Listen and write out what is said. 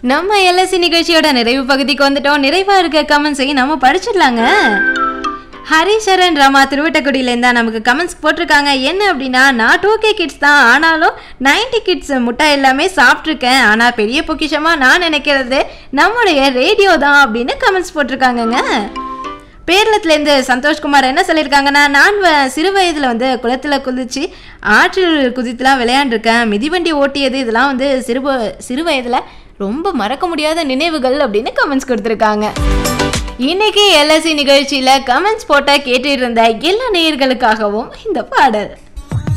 நம்ம எல்எஸ்சி நிகழ்ச்சியோட நிறைவு பகுதிக்கு வந்துட்டோம் நிறைவா இருக்க கமெண்ட்ஸையும் நம்ம படிச்சிடலாங்க ஹரிசரன் ராமா திருவட்டக்குடியிலேருந்து தான் நமக்கு கமெண்ட்ஸ் போட்டிருக்காங்க என்ன அப்படின்னா நான் டூ கே கிட்ஸ் தான் ஆனாலும் நைன்டி கிட்ஸ் முட்டை எல்லாமே சாப்பிட்ருக்கேன் ஆனால் பெரிய பொக்கிஷமாக நான் நினைக்கிறது நம்முடைய ரேடியோ தான் அப்படின்னு கமெண்ட்ஸ் போட்டிருக்காங்கங்க பேரளத்துலேருந்து சந்தோஷ்குமார் என்ன சொல்லியிருக்காங்கன்னா நான் வ- சிறு வயதில் வந்து குளத்தில் குதிச்சு ஆற்றில் குதித்துலாம் விளையாண்டுருக்கேன் மிதிவண்டி ஓட்டியது இதெல்லாம் வந்து சிறு வ- சிறு வயதில் ரொம்ப மறக்க முடியாத நினைவுகள் அப்படின்னு கமெண்ட்ஸ் கொடுத்துருக்காங்க இன்னைக்கு எல்எஸ்சி நிகழ்ச்சியில் கமெண்ட்ஸ் போட்ட கேட்டுட்டு இருந்த எல்லா நேயர்களுக்காகவும் இந்த பாடல்